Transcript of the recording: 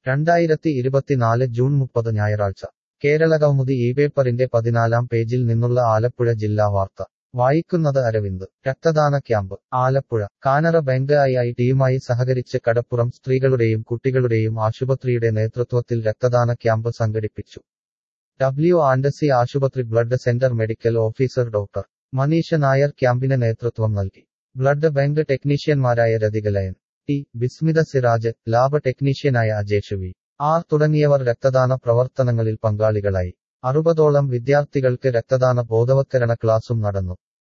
രണ്ടായിരത്തി ഇരുപത്തിനാല് ജൂൺ മുപ്പത് ഞായറാഴ്ച കേരളകൗമുദി ഈ പേപ്പറിന്റെ പതിനാലാം പേജിൽ നിന്നുള്ള ആലപ്പുഴ ജില്ലാ വാർത്ത വായിക്കുന്നത് അരവിന്ദ് രക്തദാന camp Alappuzha Canara bank I I ടിയുമായി സഹകരിച്ച് കടപ്പുറം സ്ത്രീകളുടെയും കുട്ടികളുടെയും ആശുപത്രിയുടെ നേതൃത്വത്തിൽ രക്തദാന ക്യാമ്പ് സംഘടിപ്പിച്ചു ഡബ്ല്യു ആൻഡ് സി ആശുപത്രി blood centre medical officer doctor Manisha Nair ക്യാമ്പിന് നേതൃത്വം നൽകി ബ്ലഡ് ബാങ്ക് ടെക്നീഷ്യന്മാരായ രതികലയൻ ടി ബിസ്മിത സിറാജ് ലാബ് ടെക്നീഷ്യനായ അജേഷ് വി ആർ തുടങ്ങിയവർ രക്തദാന പ്രവർത്തനങ്ങളിൽ പങ്കാളികളായി അറുപതോളം വിദ്യാർത്ഥികൾക്ക് രക്തദാന ബോധവത്കരണ ക്ലാസും നടന്നു